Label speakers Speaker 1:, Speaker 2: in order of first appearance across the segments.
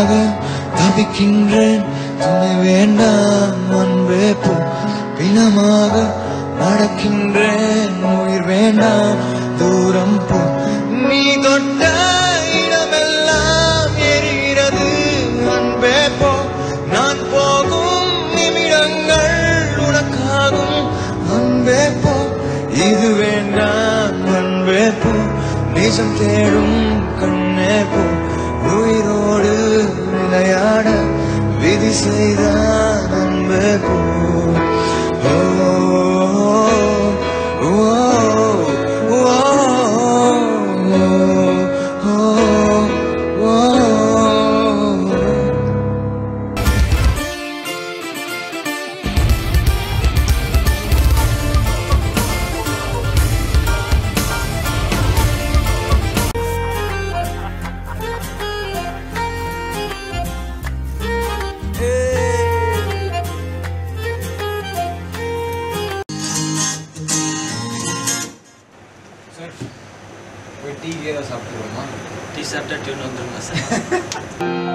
Speaker 1: பிணமாக தவிக்கின்றேன் துணை வேண்டாம் அன்பே போ பிணமாக நடக்கின்றேன் உயிர் வேண்டாம் தூரம் போ நீ தொட்ட இடமெல்லாம் எரிகிறது அன்பே போ நான் போகும் நிமிடங்கள் உனக்காகும் அன்பே போ இது வேண்டாம் அன்பே போ நிஜம் தேடும் கண்ணே போ உயிரோடு விளையாட விதி செய்தான் அன்பே போ ஓ, ஓ, ஓ, ஓ, ஓ, ஓ.
Speaker 2: சார் போய் டீ கீரை சாப்பிட்டுருவோமா
Speaker 3: டீ சாப்பிட்டா டியூன் வந்துருமா சார்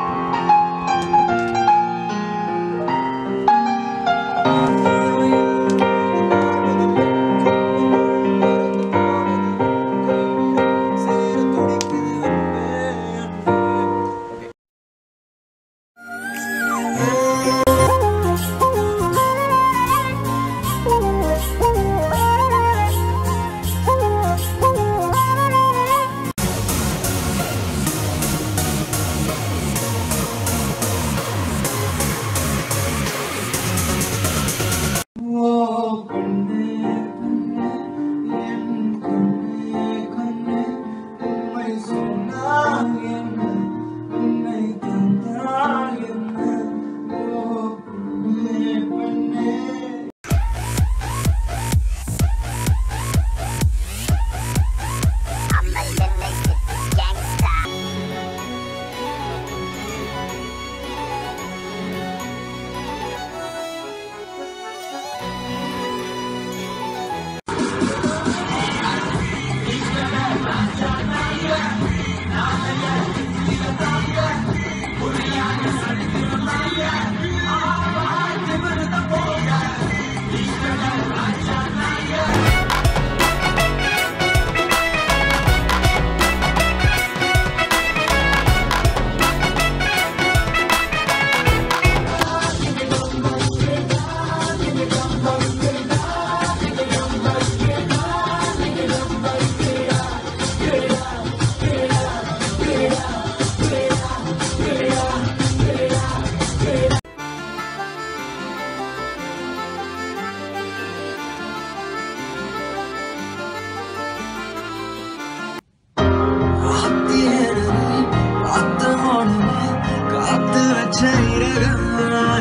Speaker 1: காத்து வச்ச இரகான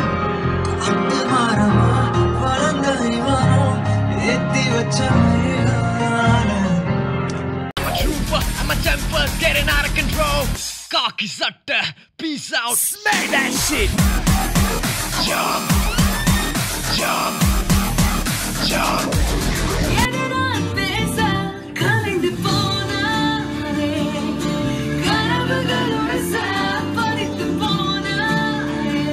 Speaker 1: காத்து மரமா வளர்ந்த இவரம் ஏத்தி வச்ச மயிலான
Speaker 3: trooper and my temper's getting out of control. Cocky sutter, peace out, smack that shit. Jump, jump, jump.
Speaker 4: எதனால் பேச கலைந்து போனாரே கனவுகள் உரச பறித்து போனாரே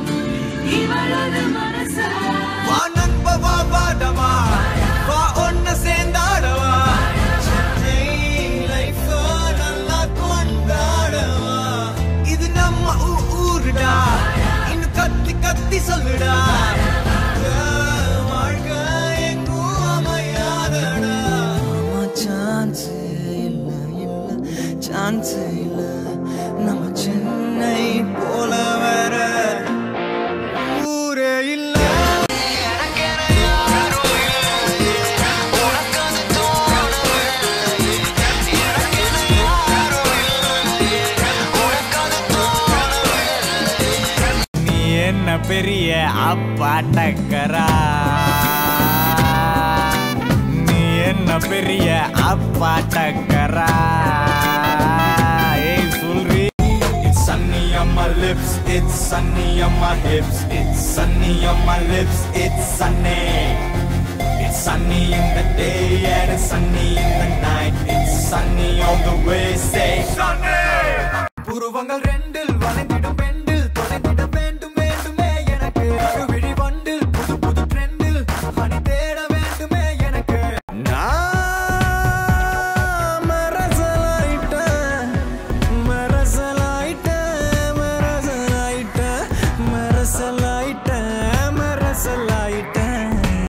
Speaker 4: இவளது மனச
Speaker 1: வா நண்ப வா பாடவா வா ஒன்னு சேர்ந்தாடவா லைஃப் நல்லா கொண்டாடவா இது நம்ம ஊ- ஊருடா இன்னும் கத்தி கத்தி சொல்லுடா வாழ்க்கை எங்கும் அமையாதடா சான்ஸ் இல்ல இல்ல சான்ஸ் இல்ல நம்ம சென்னை போல வர ஊரே இல்ல நீ என்ன பெரிய அப்பா டக்கரா நீ என்ன பெரிய அப்பா டக்கரா ஏய் சொல்றி It's sunny on my lips, it's sunny on my hips, it's sunny on my lips, it's sunny. It's sunny in the day and it's sunny in the night. It's sunny all the way, say sunny. உருவங்கள் ரெண்டில் வளைந்திடும் bend